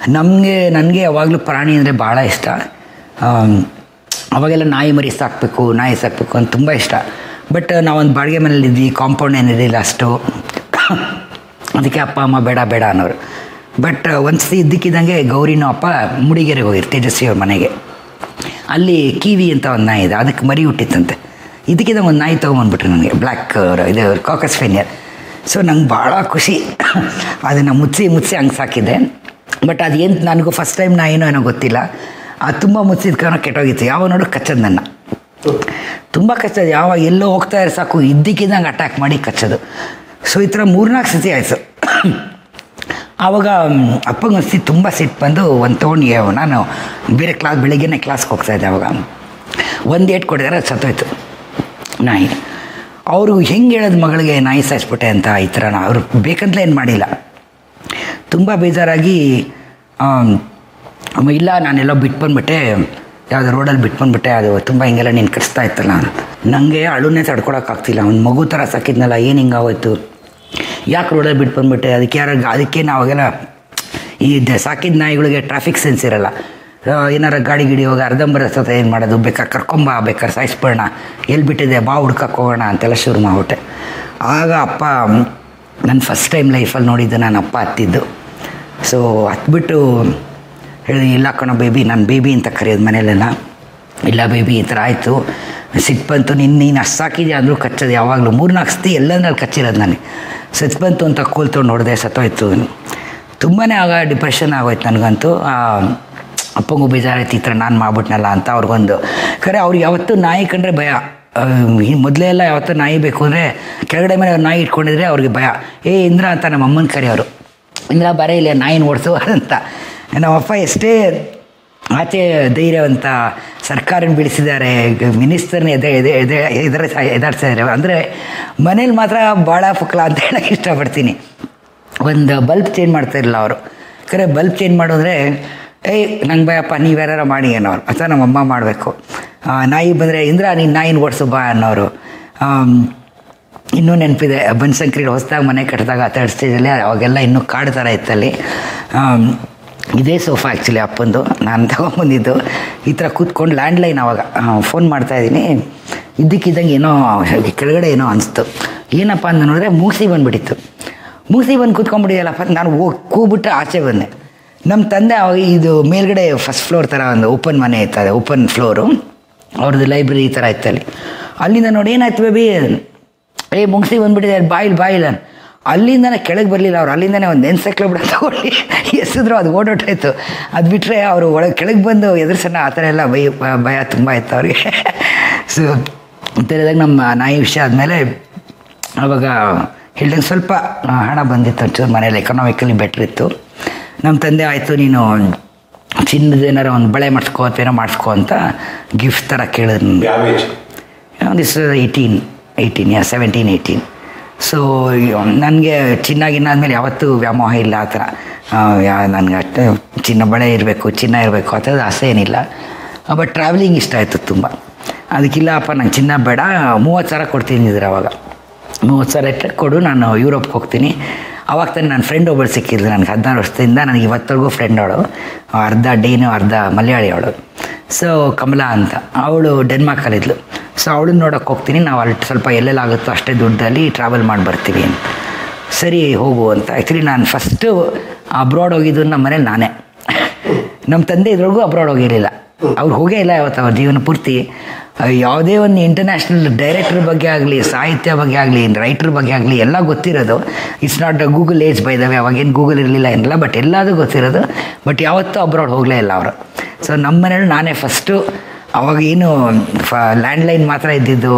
ನಮಗೆ ನನಗೆ ಯಾವಾಗಲೂ ಪ್ರಾಣಿ ಅಂದರೆ ಭಾಳ ಇಷ್ಟ ಆಮ್, ಅವಾಗೆಲ್ಲ ನಾಯಿ ಮರಿ ಸಾಕಬೇಕು ನಾಯಿ ಸಾಕಬೇಕು ಅಂತ ತುಂಬ ಇಷ್ಟ ಬಟ್ ನಾವೊಂದು ಬಾಡಿಗೆ ಮನೇಲಿ ಇದ್ವಿ ಕಾಂಪೌಂಡ್ ಏನಿರಲಿಲ್ಲ ಅಷ್ಟು ಅದಕ್ಕೆ ಅಪ್ಪ ಅಮ್ಮ ಬೇಡ ಬೇಡ ಅನ್ನೋರು ಬಟ್ ಒಂದ್ಸತಿ ಇದ್ದಕ್ಕಿದ್ದಂಗೆ ಗೌರಿನೋ ಅಪ್ಪ ಮುಡಿಗೆರೆಗೆ ಹೋಗಿರು ತೇಜಸ್ವಿ ಅವ್ರ ಮನೆಗೆ ಅಲ್ಲಿ ಕಿವಿ ಅಂತ ಒಂದು ನಾಯಿ ಇದೆ ಅದಕ್ಕೆ ಮರಿ ಹುಟ್ಟಿತ್ತಂತೆ ಇದಕ್ಕಿದ್ದಂಗೆ ಒಂದು ನಾಯಿ ತೊಗೊಂಬಂದ್ಬಿಟ್ರು ನನಗೆ ಬ್ಲ್ಯಾಕ್ ಇದು ಕಾಕಸ್ ಫೇನಿಯರ್ ಸೊ ನಂಗೆ ಭಾಳ ಖುಷಿ ಅದನ್ನು ಮುಚ್ಚಿ ಮುಚ್ಚಿ ಹಂಗೆ ಸಾಕಿದ್ದೆ ಬಟ್ ಅದೇನು ನನಗೂ ಫಸ್ಟ್ ಟೈಮ್ ನಾಯಿನೋ ಏನೋ ಗೊತ್ತಿಲ್ಲ ಅದು ತುಂಬ ಮುಚ್ಚಿದ್ಕನೋ ಕೆಟ್ಟೋಗಿತ್ತು ಯಾವ ನೋಡು ಕಚ್ಚೋದು ನನ್ನ ತುಂಬ ಕಚ್ಚೋದು ಯಾವಾಗ ಎಲ್ಲೋ ಹೋಗ್ತಾ ಇರೋ ಸಾಕು ಇದ್ದಕ್ಕಿದ್ದಂಗೆ ಅಟ್ಯಾಕ್ ಮಾಡಿ ಕಚ್ಚೋದು ಸೊ ಈ ಥರ ಮೂರ್ನಾಲ್ಕು ಸತಿ ಆಯಿತು ಆವಾಗ ಅಪ್ಪಂಗೆ ಅನಿಸ್ತಿ ತುಂಬ ಸಿಟ್ಟು ಬಂದು ಒಂದು ತೊಗೊಂಡು ನಾನು ಬೇರೆ ಕ್ಲಾಸ್ ಬೆಳಿಗ್ಗೆನೇ ಕ್ಲಾಸ್ಗೆ ಹೋಗ್ತಾಯಿದ್ದೆ ಅವಾಗ ಒಂದು ಏಟ್ ಕೊಡಿದಾರೆ ಅದು ಸತ್ತೋಯ್ತು ನಾಯಿ ಅವರು ಹೆಂಗೆ ಹೇಳೋದು ಮಗಳಿಗೆ ನಾಯಿ ಸಾಯಿಸ್ಬಿಟ್ಟೆ ಅಂತ ಈ ಥರ ಅವರು ಬೇಕಂತಲೇ ಏನು ಮಾಡಿಲ್ಲ ತುಂಬ ಬೇಜಾರಾಗಿ ಆಮ್, ಅಮ್ಮ ಇಲ್ಲ ನಾನೆಲ್ಲೋ ಬಿಟ್ಟು ಬಂದ್ಬಿಟ್ಟೆ ಯಾವುದೋ ರೋಡಲ್ಲಿ ಬಿಟ್ಟು ಬಂದ್ಬಿಟ್ಟೆ ಅದು ತುಂಬ ಹಿಂಗೆಲ್ಲ ನೀನು ಕರೆಸ್ತಾ ಇತ್ತಲ್ಲ ನನಗೆ ಅಳುನೇ ತಡ್ಕೊಳಕ್ಕಾಗ್ತಿಲ್ಲ ಒಂದು ಮಗು ಥರ ಸಾಕಿದ್ನಲ್ಲ ಏನು ಹಿಂಗಾಗೋಯ್ತು ಯಾಕೆ ರೋಡಲ್ಲಿ ಬಿಟ್ಟು ಬಂದ್ಬಿಟ್ಟೆ ಅದಕ್ಕೆ ಯಾರು ಅದಕ್ಕೆ ನಾವಾಗೆಲ್ಲ ಈ ದ- ಸಾಕಿದ ನಾಯಿಗಳಿಗೆ ಟ್ರಾಫಿಕ್ ಸೆನ್ಸ್ ಇರಲ್ಲ ಆ, ಏನಾರ ಗಾಡಿ ಗಿಡಿ ಹೋಗಿ ಅರ್ಧಂಬರ ಸತ ಏನು ಮಾಡೋದು ಬೇಕಾದ್ರೆ ಕರ್ಕೊಂಬ ಬೇಕಾದ್ರೆ ಸಾಯಿಸ್ಬೇಡ ಎಲ್ಲಿ ಬಿಟ್ಟಿದೆ ಬಾ ಹುಡ್ಕಕ್ಕೆ ಹೋಗೋಣ ಅಂತೆಲ್ಲ ಶುರು ಮಾಡ್ಬಿಟ್ಟೆ ಆಗ ಅಪ್ಪ ನನ್ನ ಫಸ್ಟ್ ಟೈಮ್ ಲೈಫಲ್ಲಿ ನೋಡಿದ್ದು ನಾನು ಅಪ್ಪ ಹತ್ತಿದ್ದು ಸೊ ಹತ್ಬಿಟ್ಟು ಹೇಳಿ ಇಲ್ಲ ಕಣೋ ಬೇಬಿ ನಾನು ಬೇಬಿ ಅಂತ ಕರೆಯೋದು ಮನೇಲೆಲ್ಲ ಇಲ್ಲ ಬೇಬಿ ಈ ಥರ ಆಯಿತು ಸಿಟ್ಟು ಬಂತು ನಿನ್ನ ನೀನು ಅಷ್ಟು ಸಾಕಿದ್ಯಾ ಅಂದರೂ ಕಚ್ಚೋದು ಯಾವಾಗಲೂ ಮೂರ್ನಾಲ್ಕು ಸತಿ ಎಲ್ಲಂದ್ರಲ್ಲಿ ಕಚ್ಚಿರೋದು ನನಗೆ ಸಿಟ್ಟು ಬಂತು ಅಂತ ಕೂಲ್ ತೊಗೊಂಡು ನೋಡಿದೆ ಸತ್ತೋಯ್ತು ತುಂಬಾ ಆಗ ಡಿಪ್ರೆಷನ್ ಆಗೋಯ್ತು ನನಗಂತೂ ಆ, ಅಪ್ಪಂಗೂ ಬೇಜಾರಾಯ್ತು ಈ ಥರ ನಾನು ಮಾಡ್ಬಿಟ್ನಲ್ಲ ಅಂತ ಅವ್ರಿಗೊಂದು ಖರೆ ಅವ್ರಿಗೆ ಯಾವತ್ತೂ ನಾಯಿ ಕಂಡ್ರೆ ಭಯ ಮೊದಲೇ ಎಲ್ಲ ಯಾವತ್ತೂ ನಾಯಿ ಬೇಕು ಅಂದರೆ ಕೆಳಗಡೆ ಮೇಲೆ ನಾಯಿ ಇಟ್ಕೊಂಡಿದ್ರೆ ಅವ್ರಿಗೆ ಭಯ ಏ ಇಂದ್ರ ಅಂತ ನಮ್ಮ ಅಮ್ಮನ ಕರೆಯೋರು ಇಂದ್ರ ಬರ ಇಲ್ಲ ನಾಯಿನ ಓಡಿಸು ಅಂತ ನಮ್ಮಪ್ಪ ಎಷ್ಟೇ ಆಚೆ ಧೈರ್ಯವಂತ ಸರ್ಕಾರನ ಬೆಳೆಸಿದ್ದಾರೆ ಮಿನಿಸ್ಟರ್ನ ಎದೆ ಎದೆ ಎದೆ ಎದುರ ಎದಾಡ್ತಾ ಇದ್ದಾರೆ ಅಂದರೆ ಮನೇಲಿ ಮಾತ್ರ ಭಾಳ ಪುಕ್ಲ ಅಂತ ಹೇಳಕ್ಕೆ ಇಷ್ಟಪಡ್ತೀನಿ ಒಂದು ಬಲ್ಬ್ ಚೇಂಜ್ ಮಾಡ್ತಾ ಇರಲಿಲ್ಲ ಅವರು ಖರೆ ಬಲ್ಬ್ ಚೇಂಜ್ ಮಾಡೋದ್ರೆ ಏಯ್ ನಂಗೆ ಭಯಪ್ಪ ನೀವು ಯಾರು ಮಾಡಿ ಅನ್ನೋರು ಅಥವಾ ನಮ್ಮಮ್ಮ ಮಾಡಬೇಕು ನಾಯಿ ಬಂದರೆ ಇಂದ್ರ ನೀನು ನಾಯಿನ ಓಡಿಸು ಬಾ ಅನ್ನೋರು ಆಮ್, ಇನ್ನೂ ನೆನಪಿದೆ ಬನಶಂಕರಿ ಹೊಸದಾಗಿ ಮನೆ ಕಟ್ಟಿದಾಗ ತರ್ಡ್ ಸ್ಟೇಜಲ್ಲಿ ಅವಾಗೆಲ್ಲ ಇನ್ನೂ ಕಾಡು ಥರ ಇತ್ತಲ್ಲಿ ಆಮ್, ಇದೇ ಸೋಫಾ ಆ್ಯಕ್ಚುಲಿ ಅಪ್ಪಂದು ನಾನು ತಗೊಂಬಂದಿದ್ದು ಈ ಥರ ಕೂತ್ಕೊಂಡು ಲ್ಯಾಂಡ್ಲೈನ್ ಅವಾಗ ಫೋನ್ ಮಾಡ್ತಾಯಿದ್ದೀನಿ ಇದ್ದಕ್ಕಿದ್ದಂಗೆ ಏನೋ ಕೆಳಗಡೆ ಏನೋ ಅನಿಸ್ತು ಏನಪ್ಪ ಅಂತ ನೋಡಿದ್ರೆ ಮೂಸಿ ಬಂದುಬಿಟ್ಟಿತ್ತು ಮೂಸಿ ಬಂದು ಕೂತ್ಕೊಂಡ್ಬಿಟ್ಟಿದೆಯಲ್ಲಪ್ಪ ಅಂತ ನಾನು ಹೋಗಿ ಕೂಬಿಟ್ಟು ಆಚೆ ಬಂದೆ ನಮ್ಮ ತಂದೆ ಅವಾಗ ಇದು ಮೇಲ್ಗಡೆ ಫಸ್ಟ್ ಫ್ಲೋರ್ ಥರ ಒಂದು ಓಪನ್ ಮನೆ ಇತ್ತು ಅದು ಓಪನ್ ಫ್ಲೋರು ಅವ್ರದ್ದು ಲೈಬ್ರರಿ ಈ ಥರ ಇತ್ತು ಅಲ್ಲಿ ಅಲ್ಲಿಂದ ನೋಡಿ ಏನಾಯ್ತು ಬೇಬಿ ಏ ಮುಗಿಸಿ ಬಂದ್ಬಿಟ್ಟಿದೆ ಬಾಯಿಲ್ ಬಾಯಿಲ್ ಅನ್ ಅಲ್ಲಿಂದನೇ ಕೆಳಗೆ ಬರಲಿಲ್ಲ ಅವ್ರು ಅಲ್ಲಿಂದನೇ ಒಂದು ಎನ್ಸೈಕ್ಲೋಬಿಡ ತಗೊಳ್ಳಿ ಎಸಿದ್ರು ಅದು ಓಡೋಟಾಯ್ತು ಅದು ಬಿಟ್ಟರೆ ಅವರು ಒಳಗೆ ಕೆಳಗೆ ಬಂದು ಎದುರ್ಸೋಣ ಆ ಥರ ಎಲ್ಲ ಭಯ ಭಯ ತುಂಬ ಇತ್ತು ಅವ್ರಿಗೆ ಸೊ ತಿಳಿದಾಗ ನಮ್ಮ ನಾಯಿ ವಿಷಯ ಆದಮೇಲೆ ಅವಾಗ ಹೇಳ್ದಂಗೆ ಸ್ವಲ್ಪ ಆ, ಹಣ ಬಂದಿತ್ತು ಒಂಚೂರು ಮನೇಲಿ ಎಕನಾಮಿಕಲಿ ಬೆಟ್ರ್ ಇತ್ತು ನಮ್ಮ ತಂದೆ ಆಯಿತು ನೀನು ಚಿನ್ನದ ಏನಾರ ಒಂದು ಬಳೆ ಮಾಡಿಸ್ಕೋ ಅಥವಾ ಏನೋ ಮಾಡಿಸ್ಕೋ ಅಂತ ಗಿಫ್ಟ್ ಥರ ಕೇಳಿದ್ರು ನನಗೆ ಯಾವ age this eighteen eighteen yeah seventeen eighteen so ನನಗೆ ಚಿನ್ನಾಗಿನ್ನ ಆದಮೇಲೆ ಯಾವತ್ತೂ ವ್ಯಾಮೋಹ ಇಲ್ಲ ಆ ಥರ ನನಗೆ ಅಷ್ಟು ಚಿನ್ನ ಬಳೆ ಇರಬೇಕು ಚಿನ್ನ ಇರಬೇಕು ಆ ಥರದ ಆಸೆ ಏನಿಲ್ಲ ಬಟ್ ಟ್ರಾವೆಲಿಂಗ್ ಇಷ್ಟ ಆಯಿತು ತುಂಬ ಅದಕ್ಕಿಲ್ಲಪ್ಪ ನಂಗೆ ಚಿನ್ನ ಬೇಡ ಮೂವತ್ತು ಸಾವಿರ ಕೊಡ್ತೀನಿ ಇದ್ರೆ ಅವಾಗ ಮೂವತ್ತು ಸಾವಿರ ಇಟ್ಟರೆ ಕೊಡು ನಾನು ಯುರೋಪ್ಗೆ ಹೋಗ್ತೀನಿ ಅವಾಗ ತಾನೆ ನನ್ನ ಫ್ರೆಂಡ್ ಒಬ್ಬಳು ಸಿಕ್ಕಿದ್ಲು ನನಗೆ ಹದಿನಾರು ವರ್ಷದಿಂದ ನನಗೆ ಇವತ್ತರೆಗೂ ಫ್ರೆಂಡ್ ಅವಳು ಅರ್ಧ ಡೇನು ಅರ್ಧ ಮಲಯಾಳಿ ಅವಳು ಸೊ ಕಮಲಾ ಅಂತ ಅವಳು ಡೆನ್ಮಾರ್ಕಲ್ಲಿದ್ಲು ಸೊ ಅವಳನ್ನ ನೋಡೋಕೆ ಹೋಗ್ತೀನಿ ನಾವು ಅಲ್ಲಿ ಸ್ವಲ್ಪ ಎಲ್ಲೆಲ್ಲಾಗುತ್ತೋ ಅಷ್ಟೇ ದುಡ್ಡಲ್ಲಿ ಟ್ರಾವೆಲ್ ಮಾಡಿ ಬರ್ತೀವಿ ಅಂತ ಸರಿ ಹೋಗು ಅಂತ ಆ್ಯಕ್ಚುಲಿ ನಾನು ಫಸ್ಟು ಅಬ್ರಾಡ್ ಹೋಗಿದ್ದು ನಮ್ಮ ಮನೇಲಿ ನಾನೇ ನಮ್ಮ ತಂದೆ ಇದ್ರೊಳಗೂ ಅಬ್ರಾಡ್ ಹೋಗಿರಲಿಲ್ಲ ಅವ್ರು ಹೋಗೇ ಇಲ್ಲ ಯಾವತ್ತು ಅವ್ರ ಜೀವನ ಪೂರ್ತಿ ಅಹ್, ಯಾವುದೇ ಒಂದು ಇಂಟರ್ನ್ಯಾಷನಲ್ ಡೈರೆಕ್ಟರ್ ಬಗ್ಗೆ ಆಗಲಿ ಸಾಹಿತ್ಯ ಬಗ್ಗೆ ಆಗಲಿ ರೈಟರ್ ಬಗ್ಗೆ ಆಗಲಿ ಎಲ್ಲ ಗೊತ್ತಿರೋದು it's not Google age by the way ಅವಾಗೇನು ಗೂಗಲ್ ಇರಲಿಲ್ಲ ಏನಿಲ್ಲ ಬಟ್ ಎಲ್ಲದೂ ಗೊತ್ತಿರೋದು ಬಟ್ ಯಾವತ್ತೂ ಅಬ್ರಾಡ್ ಹೋಗಲೇ ಇಲ್ಲ ಅವರು ಸೊ ನಮ್ಮ ಮನೇಲಿ ನಾನೇ ಫಸ್ಟು ಅವಾಗ ಏನು ಫ ಲ್ಯಾಂಡ್ಲೈನ್ ಮಾತ್ರ ಇದ್ದಿದ್ದು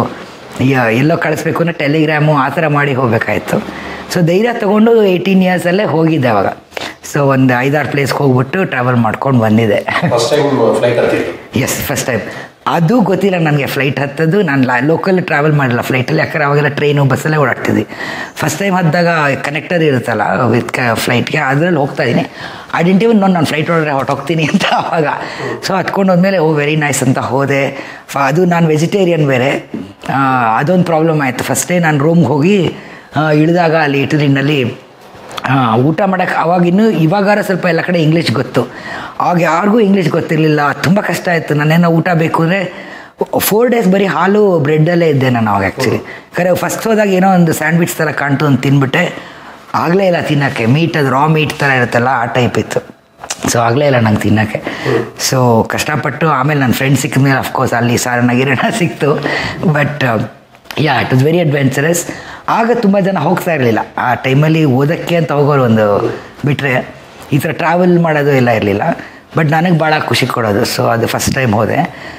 ಯ- ಎಲ್ಲೋ ಕಳಿಸ್ಬೇಕು ಅಂದರೆ ಟೆಲಿಗ್ರಾಮು ಆ ಥರ ಮಾಡಿ ಹೋಗಬೇಕಾಯ್ತು ಸೊ ಧೈರ್ಯ ತೊಗೊಂಡು ಏಯ್ಟೀನ್ ಇಯರ್ಸಲ್ಲೇ ಹೋಗಿದ್ದೆ ಅವಾಗ ಸೊ ಒಂದು ಐದಾರು ಪ್ಲೇಸ್ಗೆ ಹೋಗ್ಬಿಟ್ಟು ಟ್ರಾವೆಲ್ ಮಾಡ್ಕೊಂಡು ಬಂದಿದ್ದೆ ಫಸ್ಟ್ ಟೈಮ್ ಫ್ಲೈಟ್ ಹತ್ತಿತ್ತು ಎಸ್ ಫಸ್ಟ್ ಟೈಮ್ ಅದು ಗೊತ್ತಿಲ್ಲ ನನಗೆ ಫ್ಲೈಟ್ ಹತ್ತದು ನಾನು ಲಾ ಲೋಕಲ್ ಟ್ರಾವೆಲ್ ಮಾಡಿಲ್ಲ ಫ್ಲೈಟಲ್ಲಿ ಯಾಕಂದ್ರೆ ಅವಾಗೆಲ್ಲ ಟ್ರೈನು ಬಸ್ಸಲ್ಲೇ ಓಡಾಡ್ತಿದ್ವಿ ಫಸ್ಟ್ ಟೈಮ್ ಹತ್ತಿದಾಗ ಕನೆಕ್ಟರ್ ಇರುತ್ತಲ್ಲ ವಿತ್ ಕ ಫ್ಲೈಟ್ಗೆ ಅದರಲ್ಲಿ ಹೋಗ್ತಾ ಇದ್ದೀನಿ ಐಡೆಂಟಿವ್ ನೋಡಿ ನಾನು ಫ್ಲೈಟ್ ಒಳಗಡೆ ಹೊರಟೋಗ್ತೀನಿ ಅಂತ ಅವಾಗ ಸೊ ಹತ್ಕೊಂಡು ಹೋದ್ಮೇಲೆ ಓ ವೆರಿ ನೈಸ್ ಅಂತ ಹೋದೆ ಫ- ಅದು ನಾನು ವೆಜಿಟೇರಿಯನ್ ಬೇರೆ ಆ, ಅದೊಂದು ಪ್ರಾಬ್ಲಮ್ ಆಯಿತು ಫಸ್ಟೇ ನಾನು ರೂಮ್ಗೆ ಹೋಗಿ ಆ, ಇಳಿದಾಗ ಅಲ್ಲಿ ಇಟಲಿನಲ್ಲಿ ಹಾಂ ಊಟ ಮಾಡೋಕ್ಕೆ ಅವಾಗ ಇನ್ನೂ ಇವಾಗಾರ ಸ್ವಲ್ಪ ಎಲ್ಲ ಕಡೆ ಇಂಗ್ಲೀಷ್ ಗೊತ್ತು ಆಗ ಯಾರಿಗೂ ಇಂಗ್ಲೀಷ್ ಗೊತ್ತಿರಲಿಲ್ಲ ತುಂಬ ಕಷ್ಟ ಆಯಿತು ನಾನೇನೋ ಊಟ ಬೇಕು ಅಂದರೆ ಫೋರ್ ಡೇಸ್ ಬರೀ ಹಾಲು ಬ್ರೆಡ್ಡಲ್ಲೇ ಇದ್ದೆ ನಾನು ಅವಾಗ ಆ್ಯಕ್ಚುಲಿ ಖರೆ ಫಸ್ಟ್ ಹೋದಾಗ ಏನೋ ಒಂದು ಸ್ಯಾಂಡ್ವಿಚ್ ಥರ ಕಾಣ್ತು ಅಂತ ತಿಂದ್ಬಿಟ್ಟೆ ಆಗಲೇ ಇಲ್ಲ ತಿನ್ನೋಕ್ಕೆ ಮೀಟ್ ಅದು ರಾ ಮೀಟ್ ಥರ ಇರುತ್ತಲ್ಲ ಆ ಟೈಪ್ ಇತ್ತು ಸೊ ಆಗಲೇ ಇಲ್ಲ ನಂಗೆ ತಿನ್ನೋಕ್ಕೆ ಸೊ ಕಷ್ಟಪಟ್ಟು ಆಮೇಲೆ ನನ್ನ ಫ್ರೆಂಡ್ ಸಿಕ್ಕಿದ ಮೇಲೆ ಅಫ್ಕೋರ್ಸ್ ಅಲ್ಲಿ ಸಾರಣ ಗಿರಣ ಸಿಕ್ತು but yeah it was very adventurous ಆಗ ತುಂಬ ಜನ ಹೋಗ್ತಾ ಇರಲಿಲ್ಲ ಆ ಟೈಮಲ್ಲಿ ಓದೋಕ್ಕೆ ಅಂತ ಹೋಗೋರು ಒಂದು ಬಿಟ್ಟರೆ ಈ ಥರ ಟ್ರಾವೆಲ್ ಮಾಡೋದು ಎಲ್ಲ ಇರಲಿಲ್ಲ ಬಟ್ ನನಗೆ ಭಾಳ ಖುಷಿ ಕೊಡೋದು ಸೊ ಅದು ಫಸ್ಟ್ ಟೈಮ್ ಹೋದೆ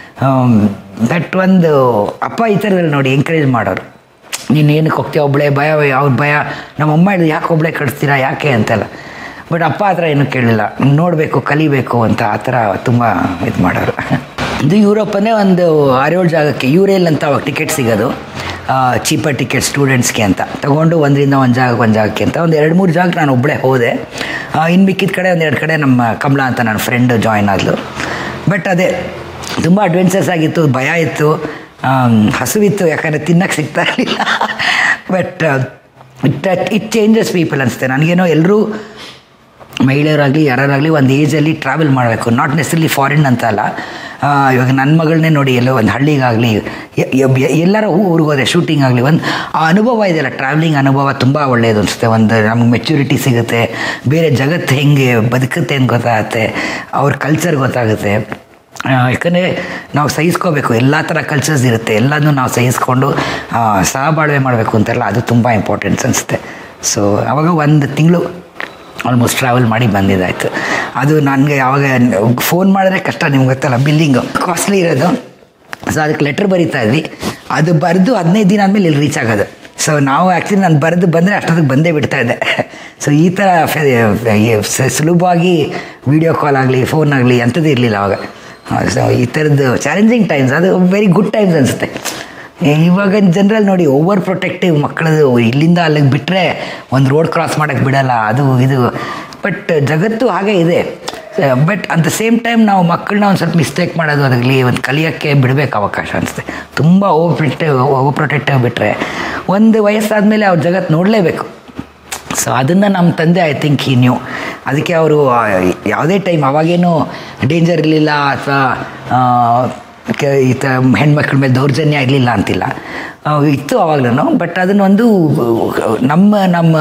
ಬಟ್ ಒಂದು ಅಪ್ಪ ಈ ಥರದಲ್ಲಿ ನೋಡಿ ಎಂಕರೇಜ್ ಮಾಡೋರು ನೀನು ಏನಕ್ಕೆ ಹೋಗ್ತೀಯ ಒಬ್ಬಳೆ ಭಯ ಯಾವ್ದು ಭಯ ನಮ್ಮಮ್ಮ ಹೇಳಿದ್ರು ಯಾಕೆ ಒಬ್ಬಳೆ ಕಳಿಸ್ತೀರಾ ಯಾಕೆ ಅಂತೆಲ್ಲ ಬಟ್ ಅಪ್ಪ ಆ ಥರ ಏನೂ ಕೇಳಲಿಲ್ಲ ನೋಡಬೇಕು ಕಲಿಬೇಕು ಅಂತ ಆ ಥರ ತುಂಬ ಇದು ಮಾಡೋರು ಇದು ಯುರೋಪನ್ನೇ ಒಂದು ಆರೇಳು ಜಾಗಕ್ಕೆ ಯೂರೇಲ್ ಅಂತ ಅವಾಗ ಟಿಕೆಟ್ ಸಿಗೋದು ಚೀಪರ್ ಟಿಕೆಟ್ ಸ್ಟೂಡೆಂಟ್ಸ್ಗೆ ಅಂತ ತಗೊಂಡು ಒಂದರಿಂದ ಒಂದು ಜಾಗಕ್ಕೆ ಒಂದು ಜಾಗಕ್ಕೆ ಅಂತ ಒಂದು ಎರಡು ಮೂರು ಜಾಗಕ್ಕೆ ನಾನು ಒಬ್ಬಳೇ ಹೋದೆ ಇನ್ನು ಮಿಕ್ಕಿದ ಕಡೆ ಒಂದೆರಡು ಕಡೆ ನಮ್ಮ ಕಮಲಾ ಅಂತ ನನ್ನ ಫ್ರೆಂಡ್ ಜಾಯ್ನ್ ಆದ್ಲು ಬಟ್ ಅದೇ ತುಂಬ ಅಡ್ವೆಂಚರ್ಸ್ ಆಗಿತ್ತು ಭಯ ಇತ್ತು ಆಮ್, ಹಸುವಿತ್ತು ಯಾಕಂದರೆ ತಿನ್ನಕ್ಕೆ ಸಿಗ್ತಾ ಇರಲಿಲ್ಲ but it it changes people ಅನಿಸುತ್ತೆ ನನಗೇನೋ ಎಲ್ಲರೂ ಮಹಿಳೆಯರಾಗಲಿ ಯಾರಾಗಲಿ ಒಂದು ಏಜಲ್ಲಿ ಟ್ರಾವೆಲ್ ಮಾಡಬೇಕು ನಾಟ್ ನೆಸರ್ಲಿ ಫಾರಿನ್ ಅಂತ ಅಲ್ಲ ಆ, ಇವಾಗ ನನ್ನ ಮಗಳನ್ನೇ ನೋಡಿ ಎಲ್ಲೋ ಒಂದು ಹಳ್ಳಿಗಾಗಲಿ ಎಲ್ಲರ ಊರಿಗೆ ಹೋದೆ ಶೂಟಿಂಗ್ ಆಗಲಿ ಒಂದು ಆ ಅನುಭವ ಇದೆಯಲ್ಲ ಟ್ರಾವೆಲಿಂಗ್ ಅನುಭವ ತುಂಬ ಒಳ್ಳೆಯದು ಅನಿಸುತ್ತೆ ಒಂದು ನಮ್ಗೆ ಮೆಚ್ಯೂರಿಟಿ ಸಿಗುತ್ತೆ ಬೇರೆ ಜಗತ್ತು ಹೆಂಗೆ ಬದುಕುತ್ತೆ ಅಂತ ಗೊತ್ತಾಗುತ್ತೆ ಅವ್ರ ಕಲ್ಚರ್ ಗೊತ್ತಾಗುತ್ತೆ ಆ, ಯಾಕಂದರೆ ನಾವು ಸಹಿಸ್ಕೋಬೇಕು ಎಲ್ಲ ಥರ ಕಲ್ಚರ್ಸ್ ಇರುತ್ತೆ ಎಲ್ಲನೂ ನಾವು ಸಹಿಸ್ಕೊಂಡು ಆ, ಸಹಬಾಳ್ವೆ ಮಾಡಬೇಕು ಅಂತೆಲ್ಲ ಅದು ತುಂಬ ಇಂಪಾರ್ಟೆನ್ಸ್ ಅನಿಸುತ್ತೆ ಸೊ ಅವಾಗ ಒಂದು ತಿಂಗಳು ಆಲ್ಮೋಸ್ಟ್ ಟ್ರಾವೆಲ್ ಮಾಡಿ ಬಂದಿದ್ದಾಯ್ತು ಅದು ನನಗೆ ಯಾವಾಗ ಫೋನ್ ಮಾಡಿದ್ರೆ ಕಷ್ಟ ನಿಮ್ಗೆ ಗೊತ್ತಲ್ಲ ಬಿಲ್ಲಿಂಗು ಕಾಸ್ಟ್ಲಿ ಇರೋದು ಸೊ ಅದಕ್ಕೆ ಲೆಟ್ರ್ ಬರೀತಾ ಇದ್ವಿ ಅದು ಬರೆದು ಹದಿನೈದು ದಿನ ಆದಮೇಲೆ ಇಲ್ಲಿ ರೀಚ್ ಆಗೋದು ಸೊ ನಾವು ಆ್ಯಕ್ಚುಲಿ ನಾನು ಬರೆದು ಬಂದರೆ ಅಷ್ಟೊತ್ತಿಗೆ ಬಂದೇ ಬಿಡ್ತಾ ಇದ್ದೆ ಸೊ ಈ ಥರ ಫೆ- ಸ- ಸುಲಭವಾಗಿ ವೀಡಿಯೋ ಕಾಲ್ ಆಗಲಿ ಫೋನ್ ಆಗಲಿ ಅಂಥದ್ದು ಇರಲಿಲ್ಲ ಅವಾಗ ಸೊ ಈ ಥರದ್ದು ಚಾಲೆಂಜಿಂಗ್ ಟೈಮ್ಸ್ ಅದು ವೆರಿ ಗುಡ್ ಟೈಮ್ಸ್ ಅನಿಸುತ್ತೆ ಇವಾಗ ಜನರಲ್ ನೋಡಿ ಓವರ್ ಪ್ರೊಟೆಕ್ಟಿವ್ ಮಕ್ಕಳದು ಇಲ್ಲಿಂದ ಅಲ್ಲಿಗೆ ಬಿಟ್ಟರೆ ಒಂದು ರೋಡ್ ಕ್ರಾಸ್ ಮಾಡೋಕ್ಕೆ ಬಿಡಲ್ಲ ಅದು ಇದು ಬಟ್ ಜಗತ್ತು ಹಾಗೆ ಇದೆ but at the same time ನಾವು ಮಕ್ಕಳನ್ನ ಒಂದು ಸ್ವಲ್ಪ ಮಿಸ್ಟೇಕ್ ಮಾಡೋದು ಅದಾಗಲಿ ಒಂದು ಕಲಿಯೋಕ್ಕೆ ಬಿಡಬೇಕು ಅವಕಾಶ ಅನಿಸುತ್ತೆ ತುಂಬ ಓವರ್ ಪ್ರೊಟೆಕ್ಟಿವ್ ಓವರ್ ಪ್ರೊಟೆಕ್ಟಿವ್ ಬಿಟ್ಟರೆ ಒಂದು ವಯಸ್ಸಾದಮೇಲೆ ಅವ್ರ ಜಗತ್ತು ನೋಡಲೇಬೇಕು ಸೊ ಅದನ್ನು ನಮ್ಮ ತಂದೆ ಐ ಥಿಂಕ್ ಈ ನ್ಯೂ ಅದಕ್ಕೆ ಅವರು ಯಾವುದೇ ಟೈಮ್ ಅವಾಗೇನು ಡೇಂಜರ್ ಇರಲಿಲ್ಲ ಅಥವಾ ಈ ಥರ ಹೆಣ್ಮಕ್ಳ ಮೇಲೆ ದೌರ್ಜನ್ಯ ಇರಲಿಲ್ಲ ಅಂತಿಲ್ಲ ಆ, ಇತ್ತು ಅವಾಗ್ಲೂ ಬಟ್ ಅದನ್ನೊಂದು ನಮ್ಮ ನಮ್ಮ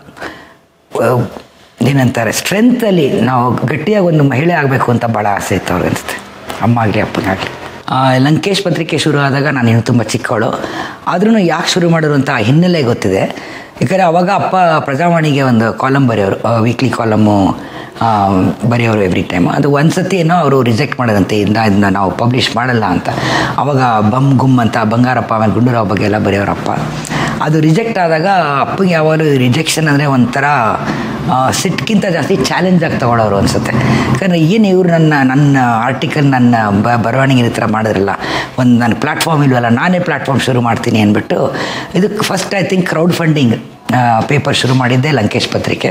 ಆ, ಏನಂತಾರೆ ಸ್ಟ್ರೆಂತಲ್ಲಿ ನಾವು ಗಟ್ಟಿಯಾಗಿ ಒಂದು ಮಹಿಳೆ ಆಗಬೇಕು ಅಂತ ಭಾಳ ಆಸೆ ಇತ್ತು ಅವ್ರಿಗೆ ಅನಿಸುತ್ತೆ ಅಮ್ಮ ಆಗಲಿ ಅಪ್ಪನಾಗಲಿ ಲಂಕೇಶ್ ಪತ್ರಿಕೆ ಶುರು ಆದಾಗ ನಾನು ಇನ್ನೂ ತುಂಬ ಚಿಕ್ಕವಳು ಆದ್ರೂ ಯಾಕೆ ಶುರು ಮಾಡೋರು ಅಂತ ಆ ಹಿನ್ನೆಲೆ ಗೊತ್ತಿದೆ ಯಾಕಂದರೆ ಅವಾಗ ಅಪ್ಪ ಪ್ರಜಾವಾಣಿಗೆ ಒಂದು ಕಾಲಮ್ ಬರೆಯೋರು ವೀಕ್ಲಿ ಕಾಲಮ್ಮು ಬರೆಯೋರು ಎವ್ರಿ ಟೈಮ್ ಅದು ಒಂದು ಸತಿ ಏನೋ ಅವರು ರಿಜೆಕ್ಟ್ ಮಾಡೋದಂತೆ ಇಂದ ಇದನ್ನ ನಾವು ಪಬ್ಲಿಷ್ ಮಾಡಲ್ಲ ಅಂತ ಅವಾಗ ಬಮ್ ಗುಮ್ ಅಂತ ಬಂಗಾರಪ್ಪ ಆಮೇಲೆ ಗುಂಡೂರಾವ್ ಬಗ್ಗೆ ಎಲ್ಲ ಬರೆಯೋರಪ್ಪ ಅದು ರಿಜೆಕ್ಟ್ ಆದಾಗ ಅಪ್ಪಗೆ ಯಾವಾಗಲೂ ರಿಜೆಕ್ಷನ್ ಅಂದರೆ ಒಂಥರ ಆ, ಸಿಟ್ಗಿಂತ ಜಾಸ್ತಿ ಚಾಲೆಂಜ್ ಆಗಿ ತಗೊಳ್ಳೋರು ಅನಿಸುತ್ತೆ ಯಾಕಂದರೆ ಏನು ಇವ್ರು ನನ್ನ ನನ್ನ ಆರ್ಟಿಕಲ್ ನನ್ನ ಬ ಬರವಣಿಗೆ ಈ ಥರ ಮಾಡಿದ್ರಲ್ಲ ಒಂದು ನನ್ನ ಪ್ಲ್ಯಾಟ್ಫಾರ್ಮ್ ಇಲ್ವಲ್ಲ ನಾನೇ ಪ್ಲ್ಯಾಟ್ಫಾರ್ಮ್ ಶುರು ಮಾಡ್ತೀನಿ ಅಂದ್ಬಿಟ್ಟು ಇದಕ್ಕೆ first I think crowdfunding paper ಶುರು ಮಾಡಿದ್ದೆ ಲಂಕೇಶ್ ಪತ್ರಿಕೆ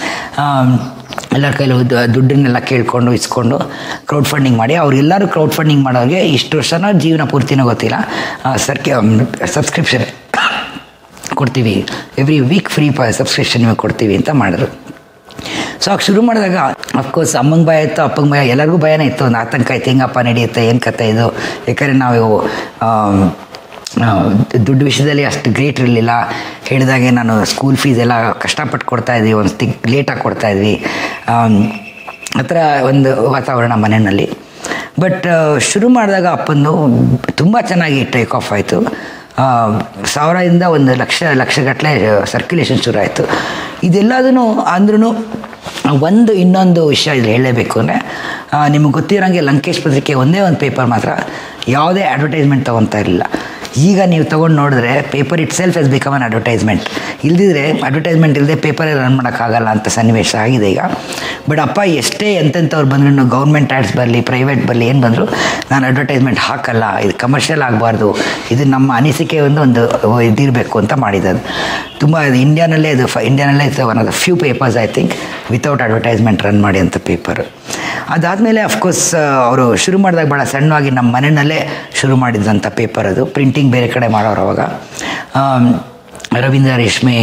ಎಲ್ಲರ ಕೈಲೂ ದು- ದುಡ್ಡನ್ನೆಲ್ಲ ಕೇಳಿಕೊಂಡು ಇಸ್ಕೊಂಡು ಕ್ರೌಡ್ ಫಂಡಿಂಗ್ ಮಾಡಿ ಅವ್ರೆಲ್ಲರೂ ಕ್ರೌಡ್ ಫಂಡಿಂಗ್ ಮಾಡೋರಿಗೆ ಇಷ್ಟು ವರ್ಷನೋ ಜೀವನ ಪೂರ್ತಿನೋ ಗೊತ್ತಿಲ್ಲ ಸರ್ಕಿ ಸಬ್ಸ್ಕ್ರಿಪ್ಷನ್ ಕೊಡ್ತೀವಿ ಎವ್ರಿ ವೀಕ್ ಫ್ರೀ ಪ ಸಬ್ಸ್ಕ್ರಿಪ್ಷನ್ ನಿಮಗೆ ಕೊಡ್ತೀವಿ ಅಂತ ಮಾಡಿದ್ರು ಸೊ ಆಗ ಶುರು ಮಾಡಿದಾಗ ಅಫ್ಕೋರ್ಸ್ ಅಮ್ಮಂಗೆ ಭಯ ಇತ್ತು ಅಪ್ಪಂಗೆ ಭಯ ಎಲ್ಲರಿಗೂ ಭಯನೇ ಇತ್ತು ಒಂದು ಆತಂಕ ಇತ್ತು ಹೆಂಗಪ್ಪ ನಡೆಯುತ್ತೆ ಏನು ಕತೆ ಇದು ಯಾಕಂದರೆ ನಾವು ಆಮ್, ಆ, ದುಡ್ಡು ವಿಷಯದಲ್ಲಿ ಅಷ್ಟು ಗ್ರೇಟ್ ಇರಲಿಲ್ಲ ಹೇಳಿದಾಗೆ ನಾನು ಸ್ಕೂಲ್ ಫೀಸ್ ಎಲ್ಲ ಕಷ್ಟಪಟ್ಟು ಕೊಡ್ತಾ ಇದ್ವಿ ಒಂದು ತಿಂಗ್ ಲೇಟಾಗಿ ಕೊಡ್ತಾ ಇದ್ವಿ ಆಮ್, ಆ ಥರ ಒಂದು ವಾತಾವರಣ ಮನೆಯಲ್ಲಿ ಬಟ್ ಶುರು ಮಾಡಿದಾಗ ಅಪ್ಪಂದು ತುಂಬ ಚೆನ್ನಾಗಿ ಟೇಕ್ ಆಫ್ ಆಯಿತು ಸಾವಿರದಿಂದ ಒಂದು ಲಕ್ಷ ಲಕ್ಷಗಟ್ಟಲೆ ಸರ್ಕ್ಯುಲೇಷನ್ ಶುರು ಆಯಿತು ಇದೆಲ್ಲದೂ ಅಂದ್ರೂ ಒಂದು ಇನ್ನೊಂದು ವಿಷಯ ಇಲ್ಲಿ ಹೇಳಲೇಬೇಕು ಅಂದರೆ ನಿಮಗೆ ಗೊತ್ತಿರೋಂಗೆ ಲಂಕೇಶ್ ಪತ್ರಿಕೆ ಒಂದೇ ಒಂದು ಪೇಪರ್ ಮಾತ್ರ ಯಾವುದೇ ಅಡ್ವರ್ಟೈಸ್ಮೆಂಟ್ ತೊಗೊತಾ ಇರಲಿಲ್ಲ ಈಗ ನೀವು ತೊಗೊಂಡು ನೋಡಿದ್ರೆ paper itself has become an advertisement ಇಲ್ದಿದ್ರೆ ಅಡ್ವರ್ಟೈಸ್ಮೆಂಟ್ ಇಲ್ಲದೆ ಪೇಪರೇ ರನ್ ಮಾಡೋಕ್ಕಾಗಲ್ಲ ಅಂತ ಸನ್ನಿವೇಶ ಆಗಿದೆ ಈಗ ಬಟ್ ಅಪ್ಪ ಎಷ್ಟೇ ಎಂತೆಂಥವ್ರು ಬಂದ್ರು ಗೌರ್ಮೆಂಟ್ ಆ್ಯಡ್ಸ್ ಬರಲಿ ಪ್ರೈವೇಟ್ ಬರಲಿ ಏನು ಬಂದರೂ ನಾನು ಅಡ್ವರ್ಟೈಸ್ಮೆಂಟ್ ಹಾಕಲ್ಲ ಇದು ಕಮರ್ಷಿಯಲ್ ಆಗಬಾರ್ದು ಇದು ನಮ್ಮ ಅನಿಸಿಕೆ ಒಂದು ಒಂದು ಇದಿರಬೇಕು ಅಂತ ಮಾಡಿದ್ದು ತುಂಬ ಇದು ಇಂಡಿಯಾನಲ್ಲೇ ಇದು ಫ ಇಂಡಿಯಾನಲ್ಲೇ ಇತ್ತು one of the few papers I think without advertisement run ಮಾಡಿ ಅಂತ ಪೇಪರ್ ಅದಾದಮೇಲೆ ಅಫ್ಕೋರ್ಸ್ ಅವರು ಶುರು ಮಾಡಿದಾಗ ಭಾಳ ಸಣ್ಣವಾಗಿ ನಮ್ಮ ಮನೆಯಲ್ಲೇ ಶುರು ಮಾಡಿದಂಥ ಪೇಪರ್ ಅದು ಪ್ರಿಂಟಿಂಗ್ ಬೇರೆ ಕಡೆ ಮಾಡೋರು ಅವಾಗ ಆಮ್, ರವೀಂದ್ರ ರೇಷ್ಮೆ